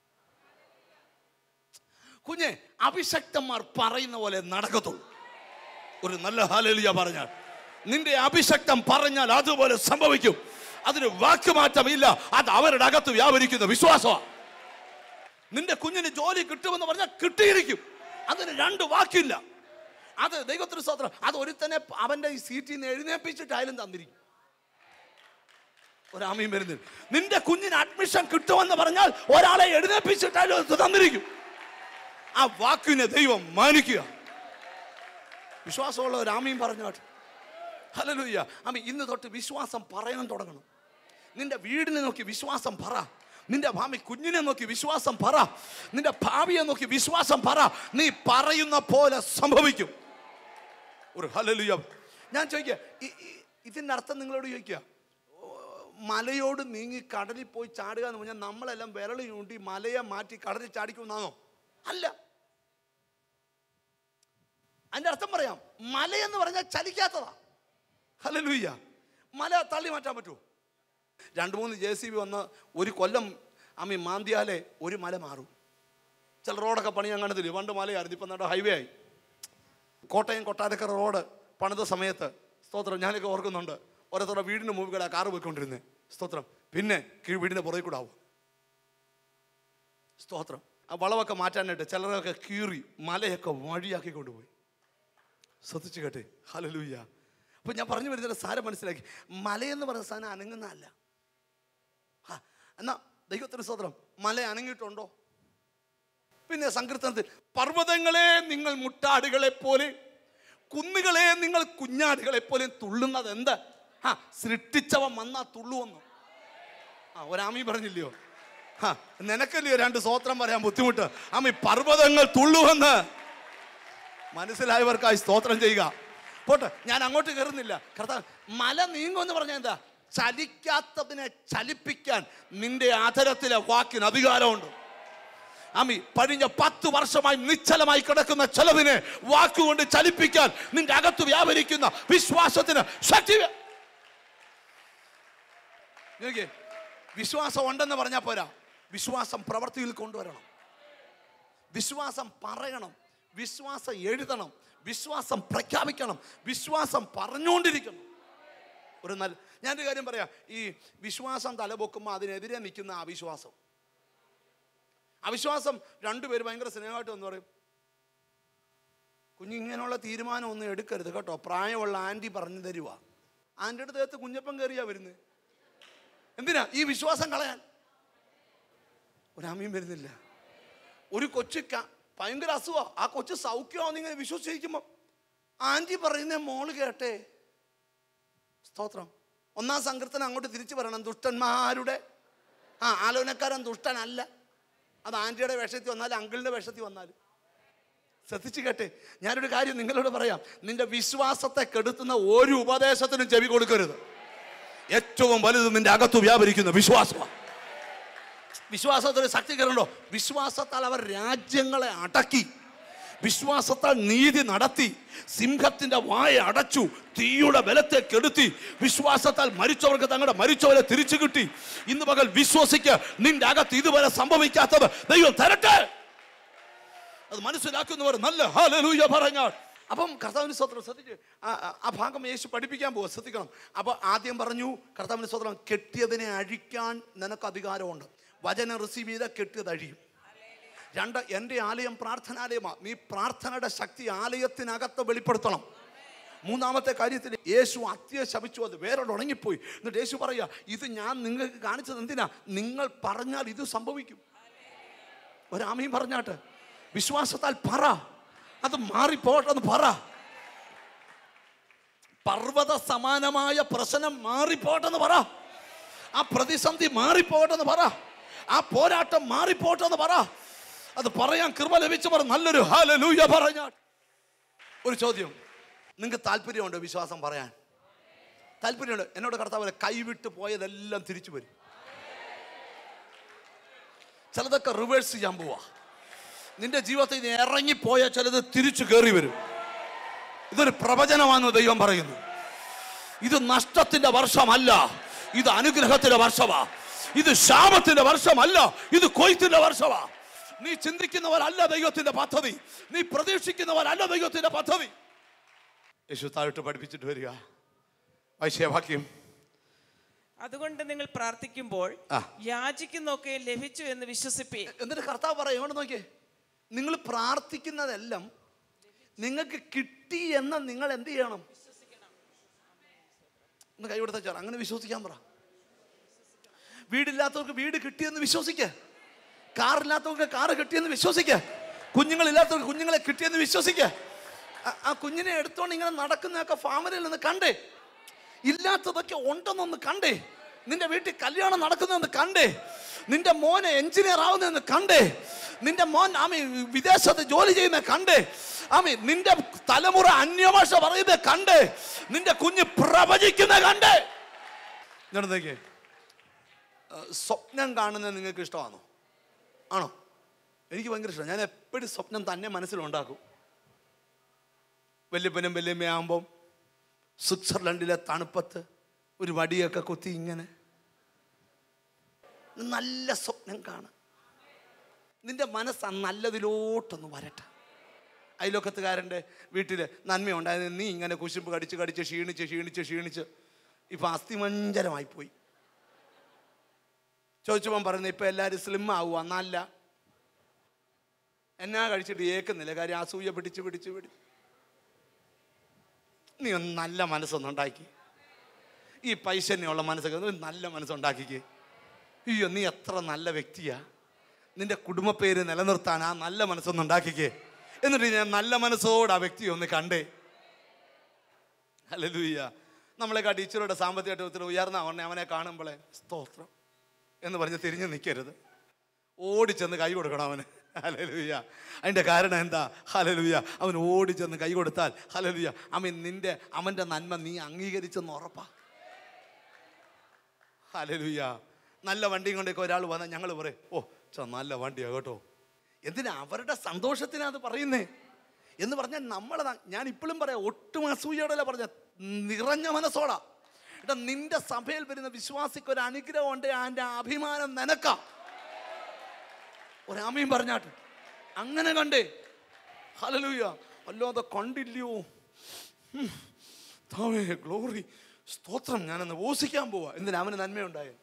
കുഞ്ഞെ അഭിഷക്തന്മാർ പറയുന്ന പോലെ നടക്കത്തുള്ളൂ ഒരു നല്ല ഹാലലിയ പറഞ്ഞാൽ നിന്റെ അഭിഷക്തം പറഞ്ഞാൽ അതുപോലെ സംഭവിക്കും അതിന് വാക്കുമാറ്റമില്ല അത് അവരുടെ അകത്ത് വ്യാപരിക്കുന്ന വിശ്വാസമാണ് നിന്റെ കുഞ്ഞിന് ജോലി കിട്ടുമെന്ന് പറഞ്ഞാൽ കിട്ടിയിരിക്കും അതിന് രണ്ട് വാക്കില്ല അത് ദൈവത്തിന് സ്വത്രം അത് ഒരുത്തനെ അവന്റെ ഈ സീറ്റിൽ നിന്ന് എഴുന്നേപ്പിച്ചിട്ടായാലും തന്നിരിക്കും ഒരാമയും വരുന്നില്ല നിന്റെ കുഞ്ഞിന് അഡ്മിഷൻ കിട്ടുമെന്ന് പറഞ്ഞാൽ ഒരാളെ എഴുന്നേപ്പിച്ചിട്ടായാലും അത് തന്നിരിക്കും ആ വാക്കിനെ ദൈവം മാനിക്കുക വിശ്വാസമുള്ള ഒരു ആമയും പറഞ്ഞോട്ടെ ഹലലുയ്യ ആമി ഇന്ന് തൊട്ട് വിശ്വാസം പറയാൻ തുടങ്ങണം നിന്റെ വീടിനെ നോക്കി വിശ്വാസം പറ നിന്റെ ഭാമി കുഞ്ഞിനെ നോക്കി വിശ്വാസം പറ നിന്റെ ഭാവിയെ നോക്കി വിശ്വാസം പറ നീ പറയുന്ന പോലെ സംഭവിക്കും ഒരു ഹലലുയ ഞാൻ ചോദിക്കുക ഈ- ഈ- ഇതിന്റെ അർത്ഥം നിങ്ങളോട് ചോദിക്കുക ഓ, മലയോട് നീങ്ങി കടലിൽ പോയി ചാടുക എന്ന് പറഞ്ഞാൽ നമ്മളെല്ലാം വിരൽ ചൂണ്ടി മലയെ മാറ്റി കടലിൽ ചാടിക്കുമെന്നാണോ അല്ല അതിന്റെ അർത്ഥം പറയാം മലയെന്ന് പറഞ്ഞാൽ ചലിക്കാത്തതാ ഹലലുയ്യ മല തള്ളി മാറ്റാൻ പറ്റുമോ രണ്ട് മൂന്ന് ജെ സി ബി വന്ന് ഒരു കൊല്ലം അമ്മി മാന്തിയാലേ ഒരു മല മാറും ചില റോഡൊക്കെ പണി കാണത്തില്ല പണ്ട് മലയായിരുന്നു ഇപ്പം നമ്മുടെ ഹൈവേ ആയി കോട്ടയം കൊട്ടാരക്കര റോഡ് പണിത സമയത്ത് സ്തോത്രം ഞാനൊക്കെ ഓർക്കുന്നുണ്ട് ഓരോരുത്തരുടെ വീടിന് മുമ്പിൽ കൂടെ ആ കാറ് പോയിക്കൊണ്ടിരുന്നത് സ്തോത്രം പിന്നെ കീഴ് വീടിൻ്റെ പുറകെ കൂടെ ആവും സ്തോത്രം ആ വളവൊക്കെ മാറ്റാനായിട്ട് ചിലരൊക്കെ കീറി മലയൊക്കെ വഴിയാക്കി കൊണ്ടുപോയി ശ്രദ്ധിച്ചു കേട്ടെ ഹലലൂയ്യ അപ്പൊ ഞാൻ പറഞ്ഞു വരുന്ന സാരം മനസ്സിലാക്കി മലയെന്ന് പറയുന്ന സാധനം അനങ്ങുന്നതല്ല ആ, എന്നാ ദൈവത്തിന് സ്വതന്ത്രം മല അനങ്ങിയിട്ടുണ്ടോ പിന്നെ സങ്കീർത്തനത്തിൽ പർവ്വതങ്ങളെ നിങ്ങൾ മുട്ടാടുകളെ പോലെ കുന്നുകളെ നിങ്ങൾ കുഞ്ഞാടുകളെ പോലെ തുള്ളുന്നത് എന്ത് ആ സൃഷ്ടിച്ചവൻ വന്നാ തുള്ളുവന്നു ആ ഒരാമി പറഞ്ഞില്ലയോ ആ നിനക്കല്ലയോ രണ്ട് സ്വോത്രം പറയാൻ ബുദ്ധിമുട്ട് ആമി പർവ്വതങ്ങൾ തുള്ളുവെന്ന് മനസ്സിലായവർക്കായി സ്തോത്രം ചെയ്യുക പോട്ടെ ഞാൻ അങ്ങോട്ട് കയറുന്നില്ല കർത്താവ് മല നീങ്ങുമെന്ന് പറഞ്ഞാൽ എന്താ ചലിക്കാത്തതിനെ ചലിപ്പിക്കാൻ നിന്റെ ആധരത്തിലെ വാക്കിന് അധികാരമുണ്ട് ആമി കഴിഞ്ഞ പത്ത് വർഷമായി നിശ്ചലമായി കിടക്കുന്ന ചെലവിനെ വാക്കുകൊണ്ട് ചലിപ്പിക്കാൻ നിന്റെ അകത്ത് വ്യാപരിക്കുന്ന വിശ്വാസത്തിന് ശക്തി വേ- നോക്കിയേ, വിശ്വാസം ഉണ്ടെന്ന് പറഞ്ഞാൽ പോരാ വിശ്വാസം പ്രവൃത്തിയിൽ കൊണ്ടുവരണം വിശ്വാസം പറയണം വിശ്വാസം എഴുതണം വിശ്വാസം പ്രഖ്യാപിക്കണം വിശ്വാസം പറഞ്ഞുകൊണ്ടിരിക്കണം ഒരു നല്ല ഞാനൊരു കാര്യം പറയാം ഈ വിശ്വാസം തലപൊക്കുമ്പോൾ അതിനെതിരെ നിൽക്കുന്ന അവിശ്വാസം അവിശ്വാസം രണ്ടുപേര് ഭയങ്കര സ്നേഹമായിട്ട് എന്ന് പറയും കുഞ്ഞിങ്ങനെയുള്ള തീരുമാനം ഒന്നും എടുക്കരുത് കേട്ടോ പ്രായമുള്ള ആൻറ്റി പറഞ്ഞു തരുക ആൻറ്റിയുടെ ദേഹത്ത് കുഞ്ഞപ്പൻ കയറിയാ വരുന്നത് എന്തിനാ ഈ വിശ്വാസം കളയാൻ ഒരാമയും വരുന്നില്ല ഒരു കൊച്ചു ക- ഭയങ്കര അസുഖം ആ കൊച്ചു സൗഖ്യമാണെന്ന് ഇങ്ങനെ വിശ്വസിച്ചിരിക്കുമ്പോൾ ആൻറ്റി പറയുന്ന മോള് കേട്ടെ സ്തോത്രം ഒന്നാം സങ്കീർത്തനം അങ്ങോട്ട് തിരിച്ചു പറയണം ദുഷ്ടന്മാരുടെ ആ ആലോചനക്കാരൻ ദുഷ്ടനല്ല അത് ആൻറ്റിയുടെ വേഷത്തിൽ വന്നാലും അങ്കിളിൻ്റെ വേഷത്തിൽ വന്നാലും ശ്രദ്ധിച്ചു കേട്ടെ ഞാനൊരു കാര്യം നിങ്ങളോട് പറയാം നിന്റെ വിശ്വാസത്തെ കെടുത്തുന്ന ഒരു ഉപദേശത്തിനും ചെവി കൊടുക്കരുത് ഏറ്റവും വലുത് നിന്റെ അകത്ത് വ്യാപരിക്കുന്ന വിശ്വാസമാണ് വിശ്വാസത്തിന് ശക്തീകരണോ വിശ്വാസത്താൽ അവർ രാജ്യങ്ങളെ അടക്കി വിശ്വാസത്താൽ നീതി നടത്തി സിംഹത്തിന്റെ വായ അടച്ചു തീയുടെ ബലത്തെ കെടുത്തി വിശ്വാസത്താൽ മരിച്ചവർക്ക് തങ്ങളുടെ മരിച്ചവരെ തിരിച്ചു കിട്ടി ഇന്ന് പകൽ വിശ്വസിക്ക് നിന്റെ അകത്ത് ഇതുവരെ സംഭവിക്കാത്തത് ദൈവം തരട്ടെ അത് മനസ്സിലാക്കുന്നവർ നല്ല ഹാലലൂയ പറഞ്ഞാൽ അപ്പം കർത്താവിന് സ്വത്രം ശ്രദ്ധിച്ച് ആ- ആ- ആ ഭാഗം യേശു പഠിപ്പിക്കാൻ പോവുക ശ്രദ്ധിക്കണം അപ്പോൾ ആദ്യം പറഞ്ഞു കർത്താവിന് സ്വത്രം കെട്ടിയതിനെ അഴിക്കാൻ നിനക്ക് അധികാരമുണ്ട് വചനം റിസീവ് ചെയ്ത കെട്ടിയത് അഴിയും രണ്ട് എൻ്റെ ആലയം പ്രാർത്ഥനാലയമാണ് നീ പ്രാർത്ഥനയുടെ ശക്തി ആലയത്തിനകത്ത് വെളിപ്പെടുത്തണം മൂന്നാമത്തെ കാര്യത്തിൽ യേശു അത്യ ശപിച്ചു അത് വേറെ ഉണങ്ങിപ്പോയി എന്നിട്ട് യേശു പറയുക ഇത് ഞാൻ നിങ്ങൾക്ക് കാണിച്ചത് എന്തിനാ നിങ്ങൾ പറഞ്ഞാൽ ഇത് സംഭവിക്കും ഒരാമയും പറഞ്ഞാട്ട് വിശ്വാസത്താൽ പറ അത് മാറിപ്പോട്ടെന്ന് പറ പർവ്വത സമാനമായ പ്രശ്നം മാറിപ്പോട്ടെന്ന് പറ ആ പ്രതിസന്ധി മാറിപ്പോട്ടെന്ന് പറ ആ പോരാട്ടം മാറിപ്പോട്ടെന്ന് പറ അത് പറയാൻ കൃപ ലഭിച്ചവർ നല്ലൊരു ഹാലലൂയ പറഞ്ഞാൽ ഒരു ചോദ്യം നിങ്ങൾക്ക് താല്പര്യമുണ്ടോ വിശ്വാസം പറയാൻ താല്പര്യമുണ്ട് എന്നോട് കർത്താവ് കൈവിട്ട് പോയതെല്ലാം തിരിച്ചു വരും ചിലതൊക്കെ റിവേഴ്സ് ചെയ്യാൻ പോവാ നിന്റെ ജീവിതത്തിൽ നിന്ന് ഇറങ്ങിപ്പോയ ചിലത് തിരിച്ചു കയറി വരും ഇതൊരു പ്രവചനമാണെന്ന് ദൈവം പറയുന്നു ഇത് നഷ്ടത്തിന്റെ വർഷമല്ല ഇത് അനുഗ്രഹത്തിന്റെ വർഷമാ ഇത് ശാപത്തിന്റെ വർഷമല്ല ഇത് കൊയ്ത്തിന്റെ വർഷമാ നീ ചിന്തിക്കുന്നവരല്ല ദൈവത്തിന്റെ പദ്ധതി നീ പ്രതീക്ഷിക്കുന്നവരല്ല ദൈവത്തിന്റെ പദ്ധതി യേശു താഴോട്ട് പഠിപ്പിച്ചിട്ട് വരിക വൈശ്യവാക്യം അതുകൊണ്ട് നിങ്ങൾ പ്രാർത്ഥിക്കുമ്പോൾ ആ. യാചിക്കുന്നൊക്കെ ലഭിച്ചു എന്ന് വിശ്വസിപ്പീൻ എന്നിട്ട് കർത്താവ് പറയാം എങ്ങോട്ട് നോക്കിയേ നിങ്ങൾ പ്രാർത്ഥിക്കുന്നതെല്ലാം നിങ്ങൾക്ക് കിട്ടി എന്ന് നിങ്ങൾ എന്ത് ചെയ്യണം ഒന്ന് കൈ കൊടുത്ത ചേർ അങ്ങനെ വിശ്വസിക്കാൻ പറ വീടില്ലാത്തവർക്ക് വീട് കിട്ടിയെന്ന് വിശ്വസിക്ക കാറില്ലാത്തവർക്ക് കാറ് കിട്ടിയെന്ന് വിശ്വസിക്ക കുഞ്ഞുങ്ങളില്ലാത്തവർക്ക് കുഞ്ഞുങ്ങളെ കിട്ടിയെന്ന് വിശ്വസിക്ക ആ- ആ കുഞ്ഞിനെ എടുത്തോണ്ട് ഇങ്ങനെ നടക്കുന്നതൊക്കെ ഫാമിലിയിൽ നിന്ന് കണ്ടേ ഇല്ലാത്തതൊക്കെ ഉണ്ടെന്നൊന്ന് കണ്ടേ നിന്റെ വീട്ടിൽ കല്യാണം നടക്കുന്നതെന്ന് കണ്ടേ നിന്റെ മോനെ എഞ്ചിനീയർ ആവുന്നതെന്ന് കണ്ടേ നിന്റെ മോൻ ആമി വിദേശത്ത് ജോലി ചെയ്യുന്ന കണ്ടേ ആമി നിന്റെ തലമുറ അന്യഭാഷ പറയുന്നത് കണ്ടേ നിന്റെ കുഞ്ഞ് പ്രവചിക്കുന്ന കണ്ടേ ഞാൻ നോക്കിയേ സ്വപ്നം കാണുന്നത് നിങ്ങൾക്ക് ഇഷ്ടമാണോ ആണോ എനിക്ക് ഭയങ്കര ഇഷ്ടമാണ് ഞാൻ എപ്പോഴും സ്വപ്നം തന്നെ മനസ്സിലുണ്ടാക്കും വല്യപ്പനും വല്യമ്മയാകുമ്പം സ്വിറ്റ്സർലൻഡിലെ തണുപ്പത്ത് ഒരു വടിയൊക്കെ കുത്തി ഇങ്ങനെ നല്ല സ്വപ്നം കാണാം നിന്റെ മനസ്സ് ആ നല്ലതിലോട്ടൊന്ന് വരട്ടെ അയലോക്കത്തുകാരൻ്റെ വീട്ടിൽ നന്മയുണ്ടായത് നീ ഇങ്ങനെ കുശുമ്പ് കടിച്ച് കടിച്ച് ക്ഷീണിച്ച് ക്ഷീണിച്ച് ക്ഷീണിച്ച് ഇപ്പം അസ്ഥിമഞ്ജരമായി പോയി ചോദിച്ചപ്പം പറയുന്നത് ഇപ്പം എല്ലാവരും സ്ലിം ആവുക നല്ല എന്നാ കഴിച്ചിട്ട് ഏക്കുന്നില്ല കാര്യം അസൂയ പിടിച്ച് പിടിച്ച് പിടിച്ച് നീ ഒന്ന് നല്ല മനസ്സൊന്നുണ്ടാക്കി ഈ പൈസനെയുള്ള മനസ്സൊക്കെ ഒന്ന് നല്ല മനസ്സുണ്ടാക്കിക്ക് അയ്യോ നീ എത്ര നല്ല വ്യക്തിയാ നിന്റെ കുടുംബപ്പേര് നിലനിർത്താൻ ആ നല്ല മനസ്സൊന്നുണ്ടാക്കിക്കേ എന്നിട്ട് ഞാൻ നല്ല മനസ്സോട് ആ വ്യക്തിയെ ഒന്ന് കണ്ടേ അല്ലൂയ്യ നമ്മളെ കാട്ടി ഇച്ചിരിയുടെ സാമ്പത്തികമായിട്ട് ഒത്തിരി ഉയർന്ന ഉടനെ അവനെ കാണുമ്പോളെ സ്തോത്രം എന്ന് പറഞ്ഞ് തിരിഞ്ഞ് നിൽക്കരുത് ഓടിച്ചെന്ന് കൈ കൊടുക്കണം അവന് ഹലലുയ്യ അതിൻ്റെ കാരണം എന്താ ഹലലുയ്യ അവൻ ഓടിച്ചെന്ന് കൈ കൊടുത്താൽ ഹലലുയ്യ അവൻ നിന്റെ അവൻ്റെ നന്മ നീ അംഗീകരിച്ചെന്ന് ഉറപ്പാ ഹലലുയ്യ നല്ല വണ്ടിയും കൊണ്ടൊക്കെ ഒരാൾ വന്നാൽ ഞങ്ങൾ പറയും ഓ ചോ നല്ല വണ്ടിയാ കേട്ടോ എന്തിനാ അവരുടെ സന്തോഷത്തിനാ അത് പറയുന്നേ എന്ന് പറഞ്ഞാൽ നമ്മളെ ഞാൻ ഇപ്പോഴും പറയാം ഒട്ടും അസൂയോടല്ല പറഞ്ഞ നിറഞ്ഞ മനസ്സോടാ എടാ നിന്റെ സഭയിൽ വരുന്ന വിശ്വാസിക്ക് ഒരു അനുഗ്രഹം ഉണ്ട് അതിൻ്റെ അഭിമാനം നിനക്കാം ഒരാമയും പറഞ്ഞാട്ട് അങ്ങനെ കണ്ടേ ഹലലൂയ അല്ലാതെ കണ്ടില്ലയോ ഉം. താവേ ഗ്ലോറി സ്തോത്രം ഞാനൊന്ന് ഓസിക്കാൻ പോവാ എന്തിനാ അവന് നന്മയുണ്ടായ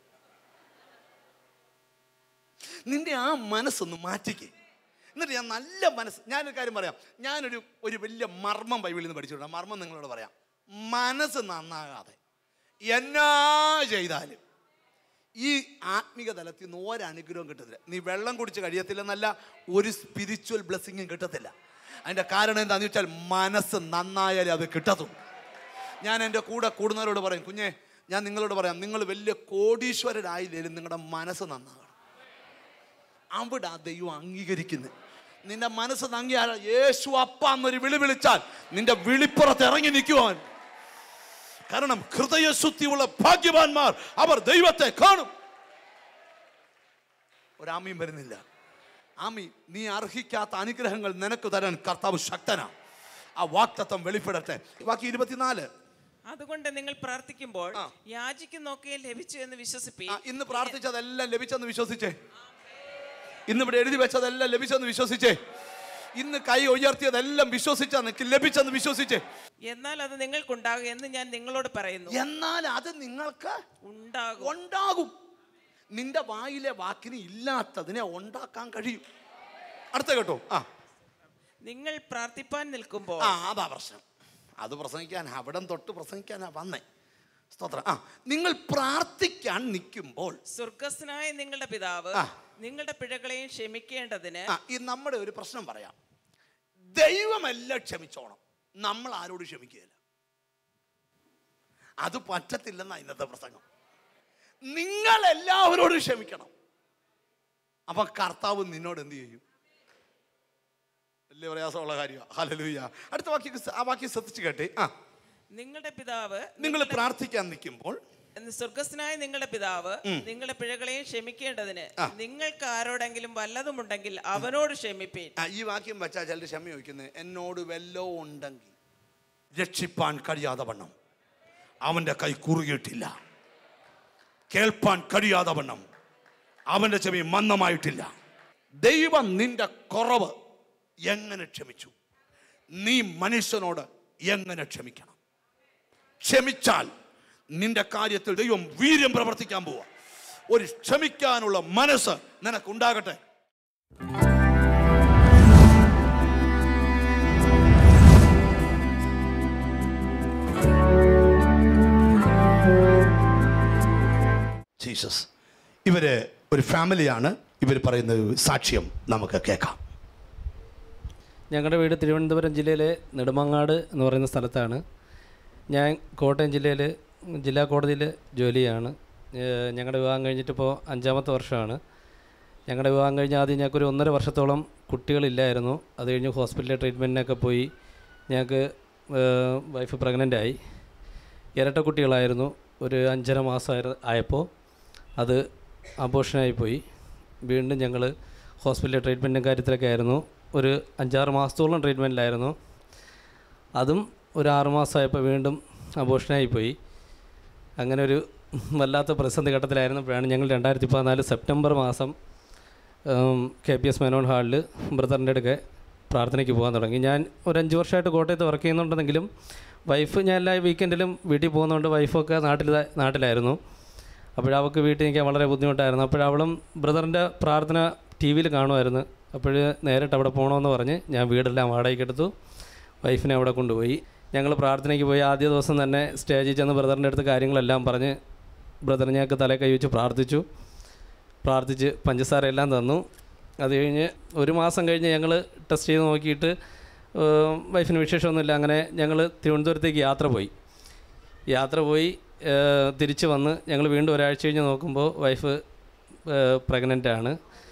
നിന്റെ ആ മനസ്സൊന്ന് മാറ്റിക്കേ എന്നിട്ട് ഞാൻ നല്ല മനസ്സ് ഞാനൊരു കാര്യം പറയാം ഞാനൊരു ഒരു വലിയ മർമ്മം ബൈബിളിൽ നിന്ന് പഠിച്ചിട്ടുണ്ട് ആ മർമ്മം നിങ്ങളോട് പറയാം മനസ്സ് നന്നാകാതെ എന്നാ ചെയ്താലും ഈ ആത്മീക തലത്തിൽ നിന്ന് ഒരനുഗ്രഹവും കിട്ടത്തില്ല നീ വെള്ളം കുടിച്ച് കഴിയത്തില്ലെന്നല്ല ഒരു സ്പിരിച്വൽ ബ്ലെസ്സിങ്ങും കിട്ടത്തില്ല അതിൻ്റെ കാരണം എന്താണെന്ന് വെച്ചാൽ മനസ്സ് നന്നായാലേ അത് കിട്ടത്തുള്ളൂ ഞാൻ എൻ്റെ കൂടെ കൂടുന്നവരോട് പറയും കുഞ്ഞെ ഞാൻ നിങ്ങളോട് പറയാം നിങ്ങൾ വലിയ കോടീശ്വരരായില്ലേലും നിങ്ങളുടെ മനസ്സ് നന്നാകണം അവിടെ ആ ദൈവം അംഗീകരിക്കുന്നത് നിന്റെ മനസ്സ് നങ്ങിയാൽ യേശു അപ്പ എന്നൊരു വിളി വിളിച്ചാൽ നിന്റെ വിളിപ്പുറത്ത് ഇറങ്ങി നിൽക്കുവാൻ കാരണം ഹൃദയശുദ്ധിയുള്ള ഭാഗ്യവാന്മാർ അവർ ദൈവത്തെ കാണും ഒരാമയും വരുന്നില്ല ആമി നീ അർഹിക്കാത്ത അനുഗ്രഹങ്ങൾ നിനക്ക് തരാൻ കർത്താവ് ശക്തനാ ആ വാക്തത്വം വെളിപ്പെടട്ടെ ബാക്കി ഇരുപത്തിനാല് അതുകൊണ്ട് നിങ്ങൾ പ്രാർത്ഥിക്കുമ്പോൾ ആ. യാചിക്കുന്നൊക്കെ ലഭിച്ചു എന്ന് വിശ്വസിപ്പീ ആ, ഇന്ന് പ്രാർത്ഥിച്ചതെല്ലാം ലഭിച്ചെന്ന് വിശ്വസിച്ചേ ഇന്ന് ഇവിടെ എഴുതി വെച്ചതെല്ലാം ലഭിച്ചെന്ന് വിശ്വസിച്ചേ ഇന്ന് കൈ ഉയർത്തിയതെല്ലാം വിശ്വസിച്ചാ നിനക്ക് ലഭിച്ചെന്ന് വിശ്വസിച്ചേ എന്നാൽ അത് നിങ്ങൾക്കുണ്ടാകും എന്ന് ഞാൻ നിങ്ങളോട് പറയുന്നു എന്നാൽ അത് നിങ്ങൾക്ക് ഉണ്ടാകും ഉണ്ടാകും നിന്റെ വായിലെ വാക്കിന് ഇല്ലാത്തതിനെ ഉണ്ടാക്കാൻ കഴിയും അടുത്ത കേട്ടോ ആ നിങ്ങൾ പ്രാർത്ഥിപ്പാൻ നിൽക്കുമ്പോൾ ആ അതാ പ്രശ്നം അത് പ്രസംഗിക്കാൻ അവിടം തൊട്ട് പ്രസംഗിക്കാനാ വന്നേ സ്തോത്രം ആ നിങ്ങൾ പ്രാർത്ഥിക്കാൻ നിൽക്കുമ്പോൾ സ്വർഗസ്നായ നിങ്ങളുടെ പിതാവ് ആ. നിങ്ങളുടെ പിഴകളെയും ക്ഷമിക്കേണ്ടതിന് ആ ഈ നമ്മുടെ ഒരു പ്രശ്നം പറയാം ദൈവമെല്ലാം ക്ഷമിച്ചോണം നമ്മൾ ആരോട് ക്ഷമിക്കുകയില്ല അത് പറ്റത്തില്ലെന്ന ഇന്നത്തെ പ്രസംഗം നിങ്ങൾ എല്ലാവരോടും ക്ഷമിക്കണം അപ്പൊ കർത്താവ് നിന്നോട് എന്ത് ചെയ്യും വലിയ പ്രയാസമുള്ള കാര്യമാണ് ഹലലുയ്യ അടുത്ത വാക്യം ആ വാക്യം ശ്രദ്ധിച്ചു കേട്ടെ ആ നിങ്ങളുടെ പിതാവ് നിങ്ങൾ പ്രാർത്ഥിക്കാൻ നിൽക്കുമ്പോൾ സ്വർഗസ്നായ നിങ്ങളുടെ പിതാവ് നിങ്ങളുടെ പിഴകളെയും ക്ഷമിക്കേണ്ടതിന് നിങ്ങൾക്ക് ആരോടെങ്കിലും വല്ലതുമുണ്ടെങ്കിൽ അവനോട് ക്ഷമിപ്പീൻ ആ, ഈ വാക്യം വെച്ചാൽ ചിലർ ക്ഷമ ചോദിക്കുന്നത് എന്നോട് വല്ലോ ഉണ്ടെങ്കിൽ രക്ഷിപ്പാൻ കഴിയാതെ വണ്ണം അവൻ്റെ കൈ കുറുകിയിട്ടില്ല കേൾപ്പാൻ കഴിയാതെ വണ്ണം അവൻ്റെ ചെവി മന്ദമായിട്ടില്ല ദൈവം നിന്റെ കുറവ് എങ്ങനെ ക്ഷമിച്ചു നീ മനുഷ്യനോട് എങ്ങനെ ക്ഷമിക്കണം ക്ഷമിച്ചാൽ നിന്റെ കാര്യത്തിൽ ദൈവം വീര്യം പ്രവർത്തിക്കാൻ പോവാ ഒരു ക്ഷമിക്കാനുള്ള മനസ്സ് നിനക്കുണ്ടാകട്ടെ ജീസസ് ഇവര് ഒരു ഫാമിലിയാണ് ഇവർ പറയുന്ന ഒരു സാക്ഷ്യം നമുക്ക് കേൾക്കാം ഞങ്ങളുടെ വീട് തിരുവനന്തപുരം ജില്ലയിലെ നെടുമങ്ങാട് എന്ന് പറയുന്ന സ്ഥലത്താണ് ഞാൻ കോട്ടയം ജില്ലയിൽ ജില്ലാ കോടതിയിൽ ജോലിയാണ് ഏഹ് ഞങ്ങളുടെ വിവാഹം കഴിഞ്ഞിട്ടിപ്പോൾ അഞ്ചാമത്തെ വർഷമാണ് ഞങ്ങളുടെ വിവാഹം കഴിഞ്ഞ് ആദ്യം ഞങ്ങൾക്കൊരു ഒന്നര വർഷത്തോളം കുട്ടികളില്ലായിരുന്നു അത് കഴിഞ്ഞ് ഹോസ്പിറ്റലിലെ ട്രീറ്റ്മെൻറ്റിനൊക്കെ പോയി ഞങ്ങൾക്ക് വൈഫ് പ്രഗ്നൻ്റായി ഇരട്ട കുട്ടികളായിരുന്നു ഒരു അഞ്ചര മാസം ആയപ്പോൾ അത് അബോഷനായി പോയി വീണ്ടും ഞങ്ങൾ ഹോസ്പിറ്റലിലെ ട്രീറ്റ്മെൻറ്റും കാര്യത്തിലൊക്കെ ആയിരുന്നു ഒരു അഞ്ചാറ് മാസത്തോളം ട്രീറ്റ്മെൻറ്റിലായിരുന്നു അതും ഒരു ആറ് മാസമായപ്പോൾ വീണ്ടും അബോഷനായി പോയി അങ്ങനെ ഒരു വല്ലാത്ത പ്രതിസന്ധി ഘട്ടത്തിലായിരുന്നപ്പോഴാണ് ഞങ്ങൾ രണ്ടായിരത്തി പതിനാല് സെപ്റ്റംബർ മാസം കെ പി എസ് മേനോൻ ഹാളിൽ ബ്രദറിൻ്റെ അടുക്കെ പ്രാർത്ഥനയ്ക്ക് പോകാൻ തുടങ്ങി ഞാൻ ഒരു അഞ്ച് വർഷമായിട്ട് കോട്ടയത്ത് വർക്ക് ചെയ്യുന്നുണ്ടെങ്കിലും വൈഫ് ഞാൻ എല്ലാ വീക്കെൻഡിലും വീട്ടിൽ പോകുന്നതുകൊണ്ട് വൈഫൊക്കെ നാട്ടിൽ നാട്ടിലായിരുന്നു അപ്പോഴവൾക്ക് വീട്ടിൽ നിൽക്കാൻ വളരെ ബുദ്ധിമുട്ടായിരുന്നു അപ്പോഴവളും ബ്രദറിൻ്റെ പ്രാർത്ഥന ടി വിയിൽ കാണുമായിരുന്നു അപ്പോൾ നേരിട്ട് അവിടെ പോകണമെന്ന് പറഞ്ഞ് ഞാൻ വീടെല്ലാം വാടകയ്ക്ക് എടുത്തു വൈഫിനെ അവിടെ കൊണ്ടുപോയി ഞങ്ങൾ പ്രാർത്ഥനയ്ക്ക് പോയി ആദ്യ ദിവസം തന്നെ സ്റ്റേജിൽ ചെന്ന് ബ്രദറിൻ്റെ അടുത്ത് കാര്യങ്ങളെല്ലാം പറഞ്ഞ് ബ്രദർ ഞങ്ങൾക്ക് തലേ കൈ വെച്ച് പ്രാർത്ഥിച്ചു പ്രാർത്ഥിച്ച് പഞ്ചസാര എല്ലാം തന്നു അത് കഴിഞ്ഞ് ഒരു മാസം കഴിഞ്ഞ് ഞങ്ങൾ ടെസ്റ്റ് ചെയ്ത് നോക്കിയിട്ട് ഏഹ്, വൈഫിന് വിശേഷമൊന്നുമില്ല അങ്ങനെ ഞങ്ങൾ തിരുവനന്തപുരത്തേക്ക് യാത്ര പോയി യാത്ര പോയി ഏഹ്, തിരിച്ച് വന്ന് ഞങ്ങൾ വീണ്ടും ഒരാഴ്ച കഴിഞ്ഞ് നോക്കുമ്പോൾ വൈഫ് പ്രഗ്നൻ്റ് ആണ്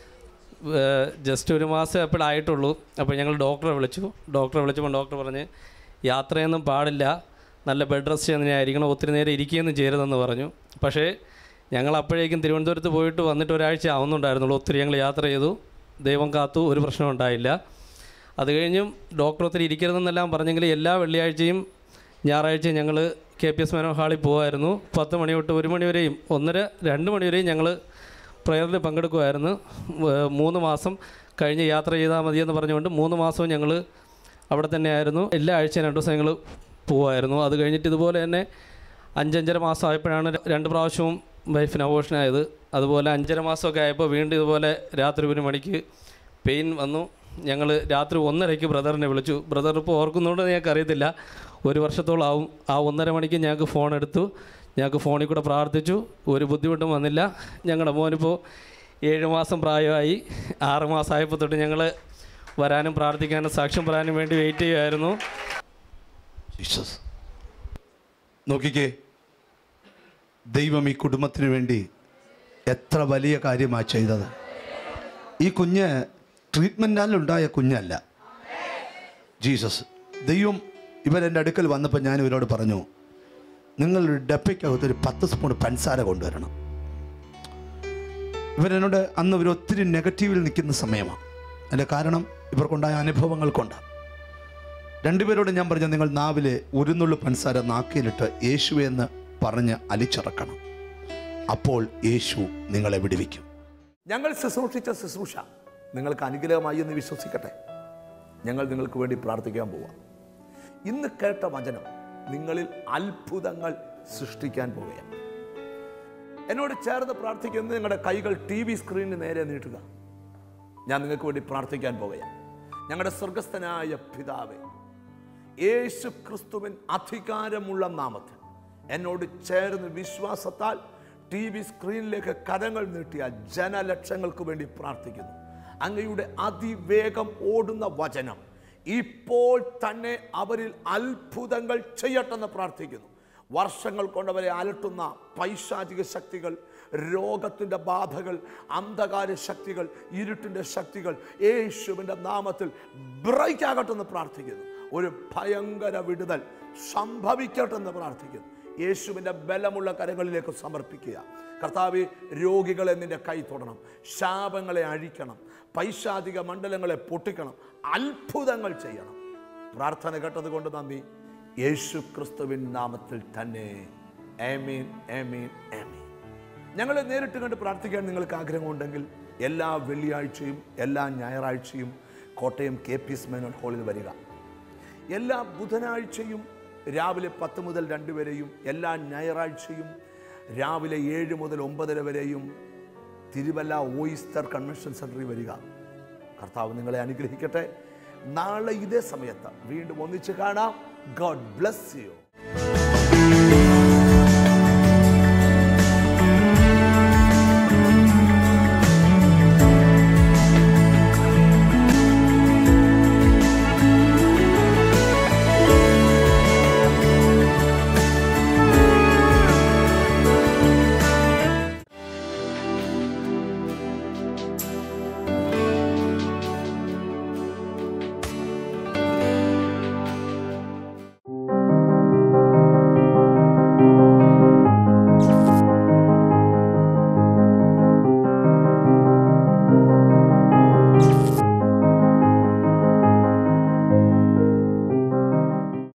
ജസ്റ്റ് ഒരു മാസം എപ്പോഴായിട്ടുള്ളൂ അപ്പോൾ ഞങ്ങൾ ഡോക്ടറെ വിളിച്ചു ഡോക്ടറെ വിളിച്ചപ്പോൾ ഡോക്ടർ പറഞ്ഞ് യാത്രയൊന്നും പാടില്ല നല്ല ബെഡ് റെസ്റ്റ് തന്നെയായിരിക്കണം ഒത്തിരി നേരം ഇരിക്കുകയൊന്നും ചെയ്യരുതെന്ന് പറഞ്ഞു പക്ഷേ ഞങ്ങൾ അപ്പോഴേക്കും തിരുവനന്തപുരത്ത് പോയിട്ട് വന്നിട്ട് ഒരാഴ്ച ആവുന്നുണ്ടായിരുന്നുള്ളൂ ഒത്തിരി ഞങ്ങൾ യാത്ര ചെയ്തു ദൈവം കാത്തു ഒരു പ്രശ്നം ഉണ്ടായില്ല അത് കഴിഞ്ഞും ഡോക്ടർ ഒത്തിരി ഇരിക്കരുതെന്നെല്ലാം പറഞ്ഞെങ്കിൽ എല്ലാ വെള്ളിയാഴ്ചയും ഞായറാഴ്ചയും ഞങ്ങൾ കെ പി എസ് മേനോ ഹാളിൽ പോകുമായിരുന്നു പത്ത് മണി തൊട്ട് ഒരു മണി വരെയും ഒന്നര രണ്ട് മണി വരെയും ഞങ്ങൾ പ്രയറിൽ പങ്കെടുക്കുമായിരുന്നു വേ- മൂന്ന് മാസം കഴിഞ്ഞ് യാത്ര ചെയ്താൽ മതിയെന്ന് പറഞ്ഞുകൊണ്ട് മൂന്ന് മാസവും ഞങ്ങൾ അവിടെ തന്നെയായിരുന്നു എല്ലാ ആഴ്ചയും രണ്ട് ദിവസം ഞങ്ങൾ പോവായിരുന്നു അത് കഴിഞ്ഞിട്ട് ഇതുപോലെ തന്നെ അഞ്ചഞ്ചര മാസം ആയപ്പോഴാണ് ര- രണ്ട് പ്രാവശ്യവും വൈഫിന് അബോഷനായത് അതുപോലെ അഞ്ചര മാസമൊക്കെ ആയപ്പോൾ വീണ്ടും ഇതുപോലെ രാത്രി ഒരു മണിക്ക് പെയിൻ വന്നു ഞങ്ങൾ രാത്രി ഒന്നരയ്ക്ക് ബ്രദറിനെ വിളിച്ചു ബ്രദർ ഇപ്പോൾ ഓർക്കുന്നുണ്ടോ എന്ന് ഞങ്ങൾക്ക് അറിയത്തില്ല ഒരു വർഷത്തോളം ആവും ആ ഒന്നര മണിക്ക് ഞങ്ങൾക്ക് ഫോൺ എടുത്തു ഞങ്ങൾക്ക് ഫോണിൽ കൂടെ പ്രാർത്ഥിച്ചു ഒരു ബുദ്ധിമുട്ടും വന്നില്ല ഞങ്ങളുടെ മോനിപ്പോൾ ഏഴ് മാസം പ്രായമായി ആറ് മാസമായപ്പോൾ തൊട്ട് ഞങ്ങൾ വരാനും പ്രാർത്ഥിക്കാനും സാക്ഷ്യം പറയാനും വേണ്ടി വെയിറ്റ് ചെയ്യുമായിരുന്നു ജീസസ് നോക്കിക്കേ ദൈവം ഈ കുടുംബത്തിന് വേണ്ടി എത്ര വലിയ കാര്യമാണ് ചെയ്തത് ഈ കുഞ്ഞ് ട്രീറ്റ്മെൻറ്റാലുണ്ടായ കുഞ്ഞല്ല ജീസസ് ദൈവം ഇവരെൻ്റെ അടുക്കൽ വന്നപ്പോൾ ഞാൻ ഇവരോട് പറഞ്ഞു നിങ്ങളൊരു ഡപ്പയ്ക്കകത്ത് ഒരു പത്ത് സ്പൂൺ പഞ്ചസാര കൊണ്ടുവരണം ഇവരെന്നോട് അന്ന് ഒരു ഒത്തിരി നെഗറ്റീവിൽ നിൽക്കുന്ന സമയമാണ് അതിൻ്റെ കാരണം ഇവർക്കുണ്ടായ അനുഭവങ്ങൾ കൊണ്ടാണ് രണ്ടുപേരോട് ഞാൻ പറഞ്ഞു നിങ്ങൾ നാവിലെ ഒരു നുള്ളു പഞ്ചസാര നാക്കിലിട്ട് യേശു എന്ന് പറഞ്ഞ് അലിച്ചിറക്കണം അപ്പോൾ യേശു നിങ്ങളെ വിടുവിക്കും ഞങ്ങൾ ശുശ്രൂഷിച്ച ശുശ്രൂഷ നിങ്ങൾക്ക് അനുഗ്രഹമായി എന്ന് വിശ്വസിക്കട്ടെ ഞങ്ങൾ നിങ്ങൾക്ക് വേണ്ടി പ്രാർത്ഥിക്കാൻ പോവാം ഇന്ന് കേട്ട വചനം നിങ്ങളിൽ അത്ഭുതങ്ങൾ സൃഷ്ടിക്കാൻ പോവുകയാണ് എന്നോട് ചേർന്ന് പ്രാർത്ഥിക്കുന്ന നിങ്ങളുടെ കൈകൾ ടി വി സ്ക്രീനിന് നേരെ നീട്ടുക ഞാൻ നിങ്ങൾക്ക് വേണ്ടി പ്രാർത്ഥിക്കാൻ പോവുകയാണ് ഞങ്ങളുടെ സ്വർഗസ്ഥനായ പിതാവേ യേശു ക്രിസ്തുവിൻ അധികാരമുള്ള നാമത്തിൽ എന്നോട് ചേർന്ന് വിശ്വാസത്താൽ ടി വി സ്ക്രീനിലേക്ക് കരങ്ങൾ നീട്ടിയ ജനലക്ഷങ്ങൾക്ക് വേണ്ടി പ്രാർത്ഥിക്കുന്നു അങ്ങയുടെ അതിവേഗം ഓടുന്ന വചനം ഇപ്പോൾ തന്നെ അവരിൽ അത്ഭുതങ്ങൾ ചെയ്യട്ടെന്ന് പ്രാർത്ഥിക്കുന്നു വർഷങ്ങൾ കൊണ്ടവരെ അലട്ടുന്ന പൈശാചിക ശക്തികൾ രോഗത്തിൻ്റെ ബാധകൾ അന്ധകാര ശക്തികൾ ഇരുട്ടിൻ്റെ ശക്തികൾ യേശുവിൻ്റെ നാമത്തിൽ ബ്രേക്ക് ആകട്ടെന്ന് പ്രാർത്ഥിക്കുന്നു ഒരു ഭയങ്കര വിടുതൽ സംഭവിക്കട്ടെന്ന് പ്രാർത്ഥിക്കുന്നു യേശുവിൻ്റെ ബലമുള്ള കരങ്ങളിലേക്ക് സമർപ്പിക്കുക കർത്താവെ രോഗികളെ നിന്റെ കൈ തൊടണം ശാപങ്ങളെ അഴിക്കണം പൈശാചിക മണ്ഡലങ്ങളെ പൊട്ടിക്കണം അത്ഭുതങ്ങൾ ചെയ്യണം പ്രാർത്ഥന കേട്ടത് കൊണ്ട് നന്ദി യേശു ക്രിസ്തുവിൻ നാമത്തിൽ തന്നെ ആമീൻ ആമീൻ ആമീൻ ഞങ്ങളെ നേരിട്ട് കണ്ട് പ്രാർത്ഥിക്കാൻ നിങ്ങൾക്ക് ആഗ്രഹമുണ്ടെങ്കിൽ എല്ലാ വെള്ളിയാഴ്ചയും എല്ലാ ഞായറാഴ്ചയും Kottayam K P S Menon ഹാളിൽ വരിക എല്ലാ ബുധനാഴ്ചയും രാവിലെ പത്ത് മുതൽ രണ്ട് വരെയും എല്ലാ ഞായറാഴ്ചയും രാവിലെ ഏഴ് മുതൽ ഒമ്പതര വരെയും തിരുവല്ല ഓയിസ്റ്റർ കൺവെൻഷൻ സെൻറ്ററിൽ വരിക കർത്താവ് നിങ്ങളെ അനുഗ്രഹിക്കട്ടെ നാളെ ഇതേ സമയത്ത് വീണ്ടും ഒന്നിച്ച് കാണാം ഗോഡ് ബ്ലസ് യു